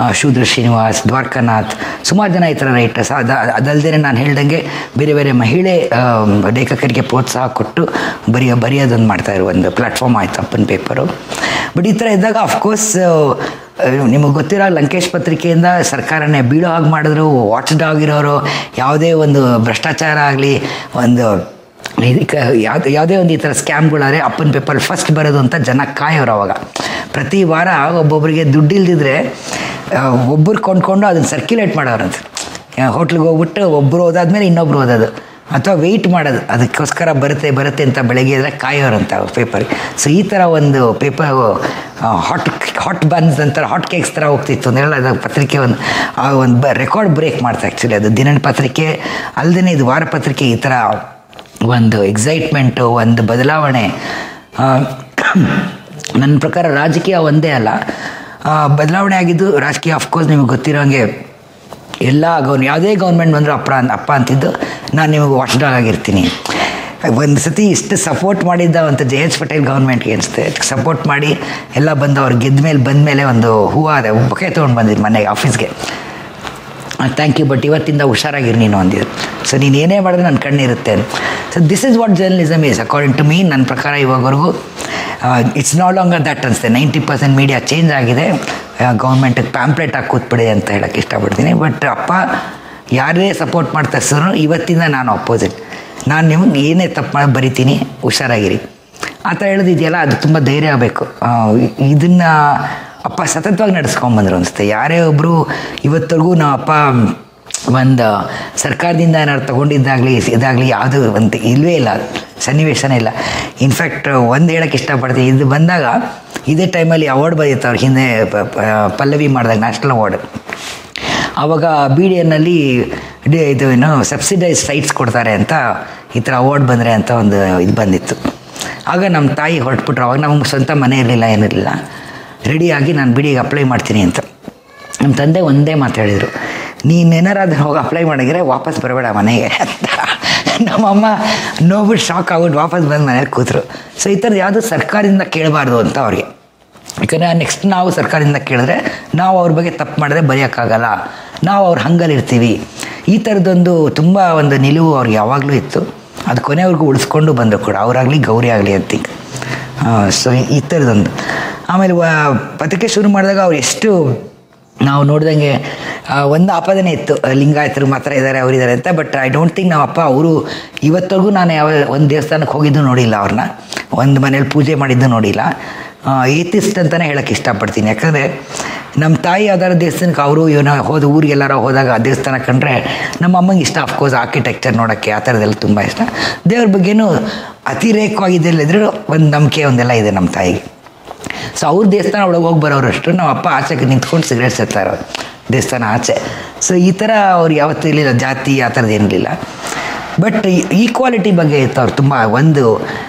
ಆ, ಶೂದ್ರ ಶ್ರೀನಿವಾಸ್ ದ್ವಾರಕಾನಾಥ್ ಸುಮಾರು ಜನ ಈ ಥರ ರೈಟರ್ಸ್ ಅದ ಅದಲ್ಲದೆ ನಾನು ಹೇಳ್ದಂಗೆ ಬೇರೆ ಬೇರೆ ಮಹಿಳೆ ಆ, ಲೇಖಕರಿಗೆ ಪ್ರೋತ್ಸಾಹ ಕೊಟ್ಟು ಬರೆಯೋ ಬರೆಯೋದೊಂದು ಮಾಡ್ತಾ ಇರೋ ಒಂದು ಪ್ಲ್ಯಾಟ್ಫಾರ್ಮ್ ಆಯಿತು ಅಪ್ಪನ ಪೇಪರು ಬಟ್ ಈ ಥರ ಇದ್ದಾಗ ಅಫ್ಕೋರ್ಸ್ ನಿಮಗೆ ಗೊತ್ತಿರೋ ಲಂಕೇಶ್ ಪತ್ರಿಕೆಯಿಂದ ಸರ್ಕಾರನೇ ಬೀಳೋ ಹಾಗೆ ಮಾಡಿದ್ರು ವಾಚ್ ಡಾಗ್ ಇರೋರು ಯಾವುದೇ ಒಂದು ಭ್ರಷ್ಟಾಚಾರ ಆಗಲಿ ಒಂದು ಇದಕ್ಕೆ ಯಾವ್ದು ಯಾವುದೇ ಒಂದು ಈ ಥರ ಸ್ಕ್ಯಾಮ್ಗಳಾದ್ರೆ ಅಪ್ಪನ ಪೇಪರ್ ಫಸ್ಟ್ ಬರೋದು ಅಂತ ಜನ ಕಾಯೋರು ಅವಾಗ ಪ್ರತಿ ವಾರ ಒಬ್ಬೊಬ್ಬರಿಗೆ ದುಡ್ಡು ಇಲ್ದಿದ್ರೆ ಒಬ್ಬರು ಕೊಂಡ್ಕೊಂಡು ಅದನ್ನು ಸರ್ಕ್ಯುಲೇಟ್ ಮಾಡೋರಂತೆ ಹೋಟ್ಲಿಗೆ ಹೋಗ್ಬಿಟ್ಟು ಒಬ್ಬರು ಓದಾದ್ಮೇಲೆ ಇನ್ನೊಬ್ರು ಓದೋದು ಅಥವಾ ವೆಯ್ಟ್ ಮಾಡೋದು ಅದಕ್ಕೋಸ್ಕರ ಬರುತ್ತೆ ಬರುತ್ತೆ ಅಂತ ಬೆಳಗ್ಗೆ ಇದ್ರೆ ಕಾಯೋರಂತ ಪೇಪರ್ ಸೊ ಈ ಥರ ಒಂದು ಪೇಪರ್ ಹಾಟ್ ಹಾಟ್ ಬನ್ಸ್ ಅಂತಾರೆ ಹಾಟ್ ಕೇಕ್ಸ್ ಥರ ಹೋಗ್ತಿತ್ತು ಅಂತ ಹೇಳಿ ಅದು ಪತ್ರಿಕೆ ಒಂದು ಆ ಒಂದು ಬ ರೆಕಾರ್ಡ್ ಬ್ರೇಕ್ ಮಾಡ್ತಾ ಆ್ಯಕ್ಚುಲಿ ಅದು ದಿನ ಪತ್ರಿಕೆ ಅಲ್ಲದೇ ಇದು ವಾರ ಪತ್ರಿಕೆ ಈ ಥರ ಒಂದು ಎಕ್ಸೈಟ್ಮೆಂಟು ಒಂದು ಬದಲಾವಣೆ ಆ, ನನ್ನ ಪ್ರಕಾರ ರಾಜಕೀಯ ಒಂದೇ ಅಲ್ಲ ಆ, ಬದಲಾವಣೆ ಆಗಿದ್ದು ರಾಜಕೀಯ ಅಫ್ಕೋರ್ಸ್ ನಿಮಗೆ ಗೊತ್ತಿರೋಂಗೆ ಎಲ್ಲ ಗೌರ್ಮೆಂಟ್ ಯಾವುದೇ ಗೌರ್ಮೆಂಟ್ ಬಂದರೂ ಅಪ್ಪ ಅಂತ ಅಪ್ಪ ಅಂತಿದ್ದು ನಾನು ನಿಮಗೆ ವಾಚ್ ಡಾಗ್ ಆಗಿರ್ತೀನಿ ಒಂದು ಸತಿ ಇಷ್ಟು ಸಪೋರ್ಟ್ ಮಾಡಿದ್ದ ಅಂತ ಜೆ ಎಚ್ ಪಟೇಲ್ ಗೌರ್ಮೆಂಟ್ಗೆ ಅನಿಸುತ್ತೆ ಸಪೋರ್ಟ್ ಮಾಡಿ ಎಲ್ಲ ಬಂದು ಅವ್ರು ಗೆದ್ದ ಮೇಲೆ ಬಂದ ಮೇಲೆ ಒಂದು ಹೂವು ಅದೇ ಬೊಕೆ ತೊಗೊಂಡು ಬಂದಿದ್ದು ಮನೆಗೆ ಆಫೀಸ್ಗೆ ಥ್ಯಾಂಕ್ ಯು ಬಟ್ ಇವತ್ತಿಂದ ಹುಷಾರಾಗಿರಿ ನೀನು ಅಂದಿದ್ರು ಸೊ ನೀನು ಏನೇ ಮಾಡಿದ್ರೆ ನನ್ನ ಕಣ್ಣಿರುತ್ತೆ so this is what journalism is according to me ನನ್ನ ಪ್ರಕಾರ ಇವಾಗವರೆಗೂ ಇಟ್ಸ್ ನೋ ಲಾಂಗರ್ ದಟ್ ಅನಿಸುತ್ತೆ ನೈಂಟಿ ಪರ್ಸೆಂಟ್ ಮೀಡಿಯಾ ಚೇಂಜ್ ಆಗಿದೆ ಗೌರ್ಮೆಂಟಿಗೆ ಪ್ಯಾಂಪ್ಲೆಟ್ ಹಾಕಿ ಕೂತ್ಬಿಡಿ ಅಂತ ಹೇಳೋಕ್ಕೆ ಇಷ್ಟಪಡ್ತೀನಿ ಬಟ್ ಅಪ್ಪ ಯಾರೇ ಸಪೋರ್ಟ್ ಮಾಡ್ತಾ ಸರ್ ಇವತ್ತಿಂದ ನಾನು ಅಪೋಸಿಟ್ ನಾನು ನಿಮಗೆ ಏನೇ ತಪ್ಪು ಮಾಡಿ ಬರಿತೀನಿ ಹುಷಾರಾಗಿರಿ ಆ ಥರ ಹೇಳೋದಿದೆಯಲ್ಲ ಅದು ತುಂಬ ಧೈರ್ಯ ಆಗಬೇಕು ಇದನ್ನು ಅಪ್ಪ ಸತತವಾಗಿ ನಡೆಸ್ಕೊಂಬಂದ್ರು ಅನಿಸುತ್ತೆ ಯಾರೇ ಒಬ್ಬರು ಇವತ್ತರೆಗೂ ನಮ್ಮ ಅಪ್ಪ ಒಂದು ಸರ್ಕಾರದಿಂದ ಏನಾದ್ರು ತಗೊಂಡಿದ್ದಾಗಲಿ ಇದಾಗಲಿ ಯಾವುದು ಒಂದು ಇಲ್ಲವೇ ಇಲ್ಲ ಸನ್ನಿವೇಶನೇ ಇಲ್ಲ ಇನ್ಫ್ಯಾಕ್ಟ್ ಒಂದು ಹೇಳೋಕ್ಕೆ ಇಷ್ಟಪಡ್ತೀನಿ ಇದು ಬಂದಾಗ ಇದೇ ಟೈಮಲ್ಲಿ ಅವಾರ್ಡ್ ಬರೆಯುತ್ತೆ ಅವ್ರ ಹಿಂದೆ ಪ- ಪ- ಪಲ್ಲವಿ ಮಾಡಿದಾಗ ನ್ಯಾಷನಲ್ ಅವಾರ್ಡ್ ಆವಾಗ ಬಿ ಡಿ ಎನ್ನಲ್ಲಿ ಇದು ಏನು ಸಬ್ಸಿಡೈಸ್ ಸೈಟ್ಸ್ ಕೊಡ್ತಾರೆ ಅಂತ ಈ ಥರ ಅವಾರ್ಡ್ ಬಂದರೆ ಅಂತ ಒಂದು ಇದು ಬಂದಿತ್ತು ಆಗ ನಮ್ಮ ತಾಯಿ ಹೊರಟ್ಬಿಟ್ರು ಅವಾಗ ನಮಗೆ ಸ್ವಂತ ಮನೆ ಇರಲಿಲ್ಲ ಏನಿರಲಿಲ್ಲ ರೆಡಿಯಾಗಿ ನಾನು ಬಿಡಿಗೆ ಅಪ್ಲೈ ಮಾಡ್ತೀನಿ ಅಂತ ನಮ್ಮ ತಂದೆ ಒಂದೇ ಮಾತು ಹೇಳಿದರು ನೀನೇನಾರಾದ್ರೂ ಹೋಗಿ ಅಪ್ಲೈ ಮಾಡಿದ್ರೆ ವಾಪಸ್ ಬರಬೇಡ ಮನೆಗೆ ಅಂತ ನಮ್ಮಮ್ಮ ನೋಡ್ಬಿಟ್ಟು ಶಾಕ್ ಆಗ್ಬಿಟ್ಟು ವಾಪಸ್ ಬಂದು ಮನೇಲಿ ಕೂತರು ಸೊ ಈ ಥರದ್ದು ಯಾವುದೂ ಸರ್ಕಾರದಿಂದ ಕೇಳಬಾರ್ದು ಅಂತ ಅವ್ರಿಗೆ ಯಾಕಂದರೆ ನೆಕ್ಸ್ಟ್ ನಾವು ಸರ್ಕಾರದಿಂದ ಕೇಳಿದ್ರೆ ನಾವು ಅವ್ರ ಬಗ್ಗೆ ತಪ್ಪು ಮಾಡಿದ್ರೆ ಬರೆಯೋಕ್ಕಾಗಲ್ಲ ನಾವು ಅವ್ರ ಹಂಗಲ್ಲಿರ್ತೀವಿ ಈ ಥರದ್ದೊಂದು ತುಂಬ ಒಂದು ನಿಲುವು ಅವ್ರಿಗೆ ಯಾವಾಗಲೂ ಇತ್ತು ಅದು ಕೊನೆವರೆಗೂ ಉಳಿಸ್ಕೊಂಡು ಬಂದರು ಕೂಡ ಅವರಾಗಲಿ ಗೌರಿ ಆಗಲಿ ಅಂತ ಸೊ ಈ ಥರದೊಂದು ಆಮೇಲೆ ವ ಪತ್ರಿಕೆ ಶುರು ಮಾಡಿದಾಗ ಅವ್ರು ಎಷ್ಟು ನಾವು ನೋಡ್ದಂಗೆ ಆ, ಒಂದು ಆಪಾದನೆ ಇತ್ತು ಆ, ಲಿಂಗಾಯತರು ಮಾತ್ರ ಇದ್ದಾರೆ ಅವರಿದ್ದಾರೆ ಅಂತ ಬಟ್ ಐ ಡೋಂಟ್ ಥಿಂಕ್ ನಮ್ಮ ಅಪ್ಪ ಅವರು ಇವತ್ತರೆಗೂ ನಾನು ಯಾವ ಒಂದು ದೇವಸ್ಥಾನಕ್ಕೆ ಹೋಗಿದ್ದು ನೋಡಿಲ್ಲ ಅವ್ರನ್ನ ಒಂದು ಮನೇಲಿ ಪೂಜೆ ಮಾಡಿದ್ದು ನೋಡಿಲ್ಲ ಏತಿಸ್ಟ್ ಅಂತಲೇ ಹೇಳೋಕ್ಕೆ ಇಷ್ಟಪಡ್ತೀನಿ ಯಾಕಂದರೆ ನಮ್ಮ ತಾಯಿ ಯಾವ್ದಾದ್ರು ದೇವಸ್ಥಾನಕ್ಕೆ ಅವರು ಇವನ ಹೋದ ಊರಿಗೆಲ್ಲಾರ ಹೋದಾಗ ಆ ದೇವಸ್ಥಾನ ಕಂಡ್ರೆ ನಮ್ಮ ಅಮ್ಮಂಗೆ ಇಷ್ಟ ಅಫ್ಕೋರ್ಸ್ ಆರ್ಕಿಟೆಕ್ಚರ್ ನೋಡೋಕ್ಕೆ ಆ ಥರದ್ದೆಲ್ಲ ತುಂಬ ಇಷ್ಟ ದೇವ್ರ ಬಗ್ಗೆನೂ ಅತಿರೇಕವಾಗಿದ್ದೆಲ್ಲಿದ್ರೂ ಒಂದು ನಂಬಿಕೆ ಒಂದೆಲ್ಲ ಇದೆ ನಮ್ಮ ತಾಯಿಗೆ ಸೊ ಅವ್ರ ದೇವಸ್ಥಾನ ಒಳಗೆ ಹೋಗಿ ಬರೋರಷ್ಟು ನಮ್ಮ ಅಪ್ಪ ಆಚೆಗೆ ನಿಂತ್ಕೊಂಡು ಸಿಗರೇಟ್ ಸೇರ್ತಾ ಇರೋದು ದೇವಸ್ಥಾನ ಆಚೆ ಸೊ ಈ ಥರ ಅವ್ರು ಯಾವತ್ತೂ ಇರಲಿಲ್ಲ ಜಾತಿ ಆ ಥರದ್ದು ಏನಿರಲಿಲ್ಲ ಬಟ್ ಈಕ್ವಾಲಿಟಿ ಬಗ್ಗೆ ಇತ್ತು ಅವ್ರು ತುಂಬ ಒಂದು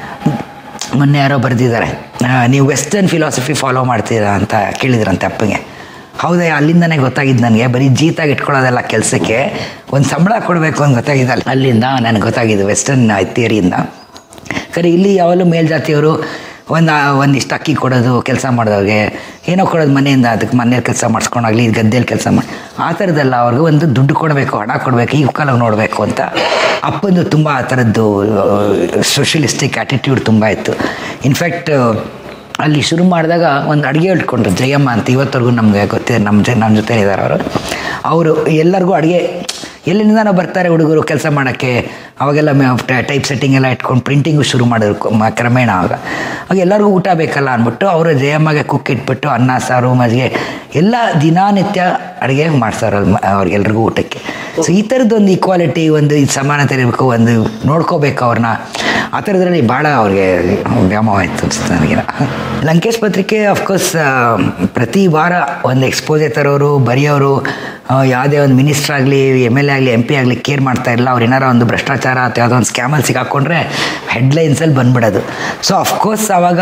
ಮೊನ್ನೆ ಯಾರೋ ಬರೆದಿದ್ದಾರೆ ನೀವು ವೆಸ್ಟರ್ನ್ ಫಿಲಾಸಫಿ ಫಾಲೋ ಮಾಡ್ತೀರಾ ಅಂತ ಕೇಳಿದ್ರಂತೆ ಅಪ್ಪಗೆ ಹೌದಾ ಅಲ್ಲಿಂದನೇ ಗೊತ್ತಾಗಿದ್ದು ನನಗೆ ಬರೀ ಜೀತಾಗಿ ಇಟ್ಕೊಳ್ಳೋದೆಲ್ಲ ಕೆಲಸಕ್ಕೆ ಒಂದು ಸಂಬಳ ಕೊಡಬೇಕು ಅಂತ ಗೊತ್ತಾಗಿದ್ದಲ್ಲ ಅಲ್ಲಿಂದ ನನಗೆ ಗೊತ್ತಾಗಿದ್ದು ವೆಸ್ಟರ್ನ್ ಥಿಯರಿಯಿಂದ ಕರೆ ಇಲ್ಲಿ ಯಾವಾಗಲೂ ಮೇಲ್ಜಾತಿಯವರು ಒಂದು ಒಂದಿಷ್ಟು ಅಕ್ಕಿ ಕೊಡೋದು ಕೆಲಸ ಮಾಡಿದವ್ರಿಗೆ ಏನೋ ಕೊಡೋದು ಮನೆಯಿಂದ ಅದಕ್ಕೆ ಮನೇಲಿ ಕೆಲಸ ಮಾಡಿಸ್ಕೊಂಡಾಗಲಿ ಗದ್ದೆಯಲ್ಲಿ ಕೆಲಸ ಮಾಡಿ ಆ ಥರದ್ದೆಲ್ಲ ಅವ್ರಿಗೆ ಒಂದು ದುಡ್ಡು ಕೊಡಬೇಕು ಹಣ ಕೊಡಬೇಕು ಈ ಕಾಲ ನೋಡಬೇಕು ಅಂತ ಅಪ್ಪಂದು ತುಂಬ ಆ ಥರದ್ದು ಸೋಷಿಯಲಿಸ್ಟಿಕ್ ಆ್ಯಟಿಟ್ಯೂಡ್ ತುಂಬ ಇತ್ತು ಇನ್ಫ್ಯಾಕ್ಟ್ ಅಲ್ಲಿ ಶುರು ಮಾಡಿದಾಗ ಒಂದು ಅಡುಗೆ ಹೇಳ್ಕೊಂಡ್ರು ಜಯಮ್ಮ ಅಂತ ಇವತ್ತರೆಗೂ ನಮಗೆ ಗೊತ್ತಿದೆ ನಮ್ಮ ಜ ನಮ್ಮ ಜೊತೆ ಇದ್ದಾರೆ ಅವರು ಅವರು ಎಲ್ಲರಿಗೂ ಅಡುಗೆ ಎಲ್ಲಿಂದ ಬರ್ತಾರೆ ಹುಡುಗರು ಕೆಲಸ ಮಾಡೋಕ್ಕೆ ಅವಾಗೆಲ್ಲ ಟೈಪ್ ಸೆಟ್ಟಿಂಗ್ ಎಲ್ಲ ಇಟ್ಕೊಂಡು ಪ್ರಿಂಟಿಂಗು ಶುರು ಮಾಡಿದ್ರು ಕ- ಮ- ಕ್ರಮೇಣ ಆವಾಗ ಆಗ ಎಲ್ಲರಿಗೂ ಊಟ ಬೇಕಲ್ಲ ಅಂದ್ಬಿಟ್ಟು ಅವರು ಜಯಮ್ಮಗೆ ಕುಕ್ ಇಟ್ಬಿಟ್ಟು ಅನ್ನ ಸಾರು ಮಜ್ಜಿಗೆ ಎಲ್ಲ ದಿನನಿತ್ಯ ಅಡುಗೆ ಮಾಡ್ತಾರೆ ಅವ್ರಿಗೆಲ್ರಿಗೂ ಊಟಕ್ಕೆ ಸೊ ಈ ಥರದ್ದೊಂದು ಈಕ್ವಾಲಿಟಿ ಒಂದು ಇದು ಸಮಾನತೆ ಇರಬೇಕು ಒಂದು ನೋಡ್ಕೋಬೇಕು ಅವ್ರನ್ನ ಆ ಥರದ್ರಲ್ಲಿ ಭಾಳ ಅವ್ರಿಗೆ ವ್ಯಾಮೋಹ ಇತ್ತು ಅನ್ಸುತ್ತೆ ನನಗೆ ಲಂಕೇಶ್ ಪತ್ರಿಕೆ ಅಫ್ಕೋರ್ಸ್ ಪ್ರತಿ ವಾರ ಒಂದು ಎಕ್ಸ್ಪೋಜರ್ ತರೋರು ಬರೆಯೋರು ಆ, ಯಾವುದೇ ಒಂದು ಮಿನಿಸ್ಟರ್ ಆಗಲಿ ಎಮ್ ಎಲ್ ಎ ಆಗಲಿ ಎಂ ಪಿ ಆಗಲಿ ಕೇರ್ ಮಾಡ್ತಾ ಇಲ್ಲ ಅವ್ರು ಏನಾರ ಒಂದು ಭ್ರಷ್ಟಾಚಾರ ಅಥವಾ ಯಾವುದೋ ಒಂದು ಸ್ಕ್ಯಾಮಲ್ಲಿ ಸಿಕ್ಕಾಕೊಂಡ್ರೆ ಹೆಡ್ಲೈನ್ಸಲ್ಲಿ ಬಂದ್ಬಿಡೋದು ಸೊ ಅಫ್ಕೋರ್ಸ್ ಆವಾಗ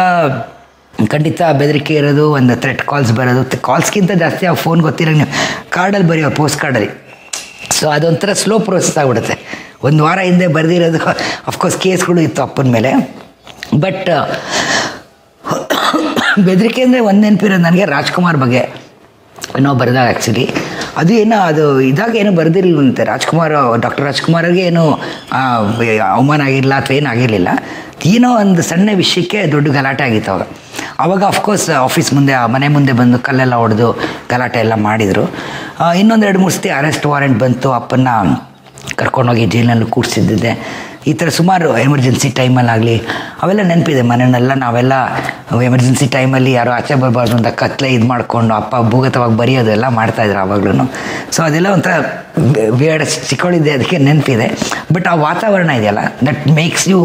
ಖಂಡಿತ ಬೆದರಿಕೆ ಇರೋದು ಒಂದು ಥ್ರೆಟ್ ಕಾಲ್ಸ್ ಬರೋದು ಕಾಲ್ಸ್ಗಿಂತ ಜಾಸ್ತಿ ಆ ಫೋನ್ ಗೊತ್ತಿರೋ ನೀವು ಕಾರ್ಡಲ್ಲಿ ಬರೆಯೋರು ಪೋಸ್ಟ್ ಕಾರ್ಡಲ್ಲಿ ಸೊ ಅದೊಂಥರ ಸ್ಲೋ ಪ್ರೋಸೆಸ್ ಆಗಿಬಿಡುತ್ತೆ ಒಂದು ವಾರ ಹಿಂದೆ ಬರೆದಿರೋದು ಅಫ್ಕೋರ್ಸ್ ಕೇಸ್ಗಳು ಇತ್ತು ಅಪ್ಪನ ಮೇಲೆ ಬಟ್ ಬೆದರಿಕೆ ಅಂದರೆ ಒಂದು ನೆನಪಿರೋದು ನನಗೆ ರಾಜ್ಕುಮಾರ್ ಬಗ್ಗೆ ಏನೋ ಬರೆದಾಗ ಆ್ಯಕ್ಚುಲಿ ಅದು ಏನೋ ಅದು ಇದಾಗ ಏನೋ ಬರೆದಿರ್ಲಿಲ್ಲಂತೆ ರಾಜ್ಕುಮಾರ್ ಡಾಕ್ಟರ್ ರಾಜ್ಕುಮಾರ್ಗೆ ಏನೋ ಆ, ಅವಮಾನ ಆಗಿರಲಿಲ್ಲ ಅಥವಾ ಏನೂ ಆಗಿರಲಿಲ್ಲ ಏನೋ ಒಂದು ಸಣ್ಣ ವಿಷಯಕ್ಕೆ ದೊಡ್ಡ ಗಲಾಟೆ ಆಗಿತ್ತು ಅವಾಗ ಅವಾಗ ಅಫ್ಕೋರ್ಸ್ ಆಫೀಸ್ ಮುಂದೆ ಆ ಮನೆ ಮುಂದೆ ಬಂದು ಕಲ್ಲೆಲ್ಲ ಹೊಡೆದು ಗಲಾಟೆ ಎಲ್ಲ ಮಾಡಿದರು ಇನ್ನೊಂದು ಎರಡು ಮೂರು ಸತಿ ಅರೆಸ್ಟ್ ವಾರೆಂಟ್ ಬಂತು ಅಪ್ಪನ್ನ ಕರ್ಕೊಂಡೋಗಿ ಜೈಲಿನಲ್ಲಿ ಕೂರಿಸಿದ್ದಿದೆ ಈ ಥರ ಸುಮಾರು ಎಮರ್ಜೆನ್ಸಿ ಟೈಮಲ್ಲಾಗಲಿ ಅವೆಲ್ಲ ನೆನಪಿದೆ ಮನೆಯಲ್ಲೆಲ್ಲ ನಾವೆಲ್ಲ ಎಮರ್ಜೆನ್ಸಿ ಟೈಮಲ್ಲಿ ಯಾರೋ ಆಚೆ ಬರಬಾರ್ದು ಅಂತ ಕತ್ಲೆ ಇದು ಮಾಡಿಕೊಂಡು ಅಪ್ಪ ಭೂಗತವಾಗಿ ಬರೆಯೋದು ಎಲ್ಲ ಮಾಡ್ತಾಯಿದ್ರು ಆವಾಗ್ಲೂ ಸೊ ಅದೆಲ್ಲ ಒಂಥರ ಬೇಡ ಚಿಕ್ಕವಳಿದೆ ಅದಕ್ಕೆ ನೆನಪಿದೆ ಬಟ್ ಆ ವಾತಾವರಣ ಇದೆಯಲ್ಲ that makes you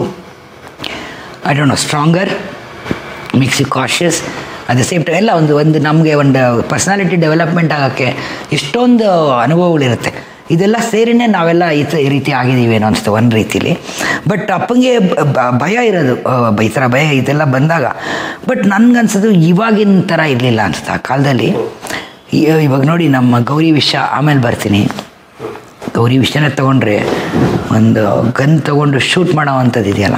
I don't know stronger makes you cautious at the same time ಎಲ್ಲ ಒಂದು ಒಂದು ನಮಗೆ ಒಂದು ಪರ್ಸ್ನಾಲಿಟಿ ಡೆವಲಪ್ಮೆಂಟ್ ಆಗೋಕ್ಕೆ ಎಷ್ಟೊಂದು ಅನುಭವಗಳಿರುತ್ತೆ ಇದೆಲ್ಲ ಸೇರಿನೇ ನಾವೆಲ್ಲ ಈ ತ- ಈ ರೀತಿ ಆಗಿದ್ದೀವಿ ಏನೋ ಅನಿಸ್ತು ಒಂದು ರೀತಿಲಿ ಬಟ್ ಅಪ್ಪಂಗೆ ಬ- ಬ- ಭಯ ಇರೋದು ಆ, ಈ ಥರ ಭಯ ಇದೆಲ್ಲ ಬಂದಾಗ ಬಟ್ ನನಗನ್ಸೋದು ಇವಾಗಿನ ಥರ ಇರಲಿಲ್ಲ ಅನಿಸ್ತು ಆ ಕಾಲದಲ್ಲಿ ಈ- ಇವಾಗ ನೋಡಿ ನಮ್ಮ ಗೌರಿ ವಿಷಯ ಆಮೇಲೆ ಬರ್ತೀನಿ ಗೌರಿ ವಿಷಯನ ತೊಗೊಂಡ್ರೆ ಒಂದು ಗನ್ ತೊಗೊಂಡು ಶೂಟ್ ಮಾಡೋ ಅಂಥದ್ದು ಇದೆಯಲ್ಲ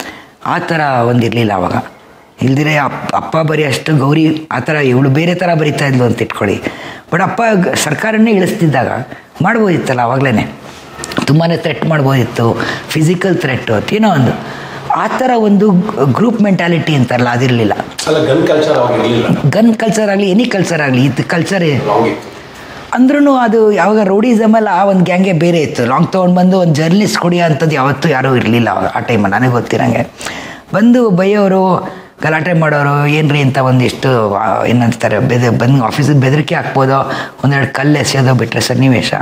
ಆ ಥರ ಒಂದು ಇರಲಿಲ್ಲ ಅವಾಗ ಇಲ್ದಿರೆ ಅಪ್ಪ ಅಪ್ಪ ಬರೀ ಅಷ್ಟು ಗೌರಿ ಆ ಥರ ಇವಳು ಬೇರೆ ಥರ ಬರಿತಾ ಇದ್ಲು ಅಂತ ಇಟ್ಕೊಳ್ಳಿ ಬಟ್ ಅಪ್ಪ ಗ- ಸರ್ಕಾರನೇ ಇಳಿಸ್ತಿದ್ದಾಗ ಮಾಡ್ಬೋದಿತ್ತಲ್ಲ ಆವಾಗಲೇ ತುಂಬಾ ಥ್ರೆಟ್ ಮಾಡ್ಬೋದಿತ್ತು ಫಿಸಿಕಲ್ ಥ್ರೆಟ್ಟು ಏನೋ ಒಂದು ಆ ಥರ ಒಂದು ಗ್ರೂಪ್ ಮೆಂಟಾಲಿಟಿ ಅಂತಾರಲ್ಲ ಅದಿರಲಿಲ್ಲ ಅಲ್ಲ ಗನ್ ಕಲ್ಚರ್ ಅವಾಗ ಇರಲಿಲ್ಲ ಗನ್ ಕಲ್ಚರ್ ಆಗಲಿ ಎನಿ ಕಲ್ಚರ್ ಆಗಲಿ ಇದು ಕಲ್ಚರೇ ರಾಂಗ್ ಇತ್ತು ಅಂದ್ರೂ ಅದು ಯಾವಾಗ ರೌಡಿಸಮ್ ಅಲ್ಲ ಆ ಒಂದು ಗ್ಯಾಂಗೇ ಬೇರೆ ಇತ್ತು ಲಾಂಗ್ ತೊಗೊಂಡು ಬಂದು ಒಂದು ಜರ್ನಲಿಸ್ಟ್ ಕೊಡಿಯೋ ಅಂಥದ್ದು ಯಾವತ್ತೂ ಯಾರೂ ಇರಲಿಲ್ಲ ಅವಾಗ ಆ ಟೈಮಲ್ಲಿ ನನಗೆ ಗೊತ್ತಿರಂಗೆ ಬಂದು ಬೈಯೋರು ಗಲಾಟೆ ಮಾಡೋರು ಏನ್ರಿ ಅಂತ ಒಂದಿಷ್ಟು ಆ, ಏನಂತಾರೆ ಬೆದ ಬಂದು ಆಫೀಸಿಗೆ ಬೆದರಿಕೆ ಹಾಕ್ಬೋದೋ ಒಂದೆರಡು ಕಲ್ಲು ಎಸೆಯೋದು ಬಿಟ್ಟರೆ ಸನ್ನಿವೇಶ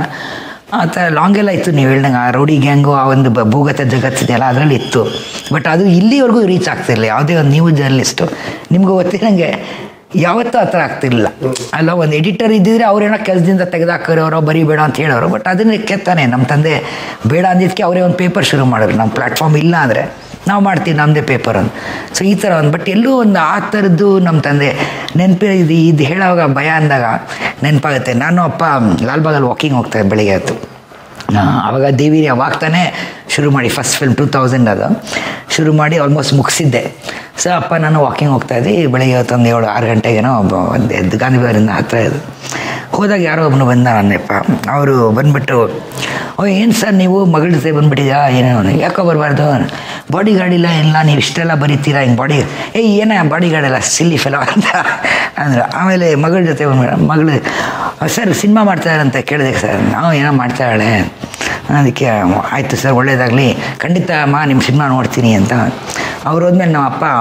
ಆ ಥರ ಲಾಂಗ್ ಎಲ್ಲ ಇತ್ತು ನೀವು ಹೇಳ್ದಂಗೆ ಆ ರೌಡಿ ಗ್ಯಾಂಗು ಆ ಒಂದು ಬ- ಭೂಗತ ಜಗತ್ತಿದೆಯಲ್ಲ ಅದರಲ್ಲಿ ಇತ್ತು ಬಟ್ ಅದು ಇಲ್ಲಿವರೆಗೂ ರೀಚ್ ಆಗ್ತಿರಲಿಲ್ಲ ಯಾವುದೇ ಒಂದು ನೀವು ಜರ್ನಲಿಸ್ಟು ನಿಮಗೂ ಗೊತ್ತಿರಂಗೆ ಯಾವತ್ತೂ ಆ ಥರ ಆಗ್ತಿರ್ಲಿಲ್ಲ ಅಲ್ಲ ಒಂದು ಎಡಿಟರ್ ಇದ್ದಿದ್ರೆ ಅವ್ರೇನೋ ಕೆಲಸದಿಂದ ತೆಗೆದಾಕೋರವರೋ ಬರಿಬೇಡ ಅಂತ ಹೇಳೋರು ಬಟ್ ಅದನ್ನೇ ಕೆತ್ತಾನೆ ನಮ್ಮ ತಂದೆ ಬೇಡ ಅಂದಿದ್ದಕ್ಕೆ ಅವರೇ ಒಂದು ಪೇಪರ್ ಶುರು ಮಾಡೋರು ನಮ್ಮ ಪ್ಲ್ಯಾಟ್ಫಾರ್ಮ್ ಇಲ್ಲ ಅಂದರೆ ನಾವು ಮಾಡ್ತೀವಿ ನಮ್ಮದೇ ಪೇಪರ್ ಅಂತ ಸೊ ಈ ಥರ ಒಂದು ಬಟ್ ಎಲ್ಲೂ ಒಂದು ಆ ಥರದ್ದು ನಮ್ಮ ತಂದೆ ನೆನಪು ಇದು ಇದು ಹೇಳೋವಾಗ ಭಯ ಅಂದಾಗ ನೆನಪಾಗುತ್ತೆ ನಾನು ಅಪ್ಪ ಲಾಲ್ಬಾಗಲ್ಲಿ ವಾಕಿಂಗ್ ಹೋಗ್ತಾರೆ ಬೆಳಿಗ್ಗೆ ಹೊತ್ತು ಆ, ಆವಾಗ ದೇವಿ ಅವಾಗ ತಾನೇ ಶುರು ಮಾಡಿ ಫಸ್ಟ್ ಫಿಲ್ಮ್ ಟೂ ತೌಸಂಡ್ ಅದು ಶುರು ಮಾಡಿ ಆಲ್ಮೋಸ್ಟ್ ಮುಗಿಸಿದ್ದೆ ಸೊ ಅಪ್ಪ ನಾನು ವಾಕಿಂಗ್ ಹೋಗ್ತಾ ಇದ್ದೆ ಬೆಳಿಗ್ಗೆ ಹೊತ್ತೊಂದು ಏಳು ಆರು ಗಂಟೆಗೇನೋ ಒಬ್ಬ ಒಂದು ಎದ್ದು ಗಾಂಧಿ ಬಜಾರಿಂದ ಹತ್ರ ಇದು ಹೋದಾಗ ಯಾರೋ ಒಬ್ಬನು ಬಂದ ನನ್ನಪ್ಪ ಅವರು ಬಂದ್ಬಿಟ್ಟು ಓ ಏನು ಸರ್ ನೀವು ಮಗಳ ಜೊತೆ ಬಂದ್ಬಿಟ್ಟಿದ್ಯಾ ಏನೇನೋ ಯಾಕೋ ಬರಬಾರ್ದು ಬಾಡಿ ಗಾರ್ಡ್ ಇಲ್ಲ ಇಲ್ಲ ನೀವು ಇಷ್ಟೆಲ್ಲ ಬರೀತೀರಾ ಹಿಂಗೆ ಬಾಡಿ ಏಯ್ ಏನ ಬಾಡಿ ಗಾರ್ಡ್ ಎಲ್ಲ ಸಿಲ್ಲಿ ಫೆಲೋ ಅಂತ ಅಂದರು ಆಮೇಲೆ ಮಗಳ ಜೊತೆ ಬಂದ್ಬಿಡ ಮಗಳು ಸರ್ ಸಿನಿಮಾ ಮಾಡ್ತಾರೆ ಅಂತ ಕೇಳಿದೆ ಸರ್ ನಾವು ಏನೋ ಮಾಡ್ತಾಳೆ ಅದಕ್ಕೆ ಆಯಿತು ಸರ್ ಒಳ್ಳೇದಾಗಲಿ ಖಂಡಿತ ಅಮ್ಮ ನಿಮ್ಮ ಸಿನಿಮಾ ನೋಡ್ತೀನಿ ಅಂತ ಅವ್ರು ಹೋದ್ಮೇಲೆ ನಮ್ಮ ಅಪ್ಪ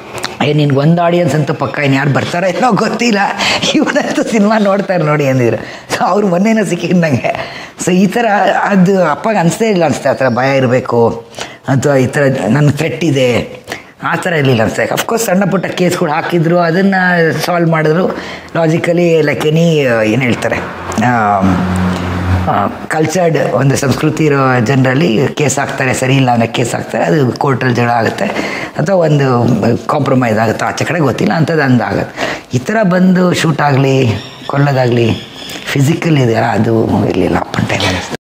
ಏ ನಿನ್ಗೆ ಒಂದು ಆಡಿಯನ್ಸ್ ಅಂತೂ ಪಕ್ಕ ಇನ್ನು ಯಾರು ಬರ್ತಾರೋ ಏನೋ ಗೊತ್ತಿಲ್ಲ ಇವನಂತೂ ಸಿನಿಮಾ ನೋಡ್ತಾರೆ ನೋಡಿ ಅಂದಿದ್ರು ಸೊ ಅವ್ರು ಮೊನ್ನೆನೋ ಸಿಕ್ಕಿದ್ದಂಗೆ ಸೊ ಈ ಥರ ಅದು ಅಪ್ಪಗೆ ಅನಿಸ್ತೇ ಇಲ್ಲ ಅನಿಸ್ತೆ ಆ ಥರ ಭಯ ಇರಬೇಕು ಅಥವಾ ಈ ಥರ ನನ್ನ ಥ್ರೆಟ್ ಇದೆ ಆ ಥರ ಇರಲಿಲ್ಲ ಅನ್ಸುತ್ತೆ ಅಫ್ಕೋರ್ಸ್ ಸಣ್ಣ ಪುಟ್ಟ ಕೇಸ್ಗಳು ಹಾಕಿದ್ರು ಅದನ್ನು ಸಾಲ್ವ್ ಮಾಡಿದ್ರು ಲಾಜಿಕಲಿ ಲೈಕ್ ಎನಿ ಏನು ಹೇಳ್ತಾರೆ ಕಲ್ಚರ್ಡ್ ಒಂದು ಸಂಸ್ಕೃತಿ ಇರೋ ಜನರಲ್ಲಿ ಕೇಸ್ ಹಾಕ್ತಾರೆ ಸರಿ ಇಲ್ಲ ಅನ್ನೋ ಕೇಸ್ ಹಾಕ್ತಾರೆ ಅದು ಕೋರ್ಟಲ್ಲಿ ಜಗಳ ಆಗುತ್ತೆ ಅಥವಾ ಒಂದು ಕಾಂಪ್ರಮೈಸ್ ಆಗುತ್ತೆ ಆಚೆ ಕಡೆ ಗೊತ್ತಿಲ್ಲ ಅಂಥದ್ದು ಅಂದು ಆಗುತ್ತೆ ಈ ಥರ ಬಂದು ಶೂಟ್ ಆಗಲಿ ಕೊಲ್ಲೋದಾಗಲಿ ಫಿಸಿಕಲ್ ಇದೆಯಲ್ಲ ಅದು ಇರಲಿಲ್ಲ ಅಪ್ಪನ ಟೈಮಲ್ಲಿ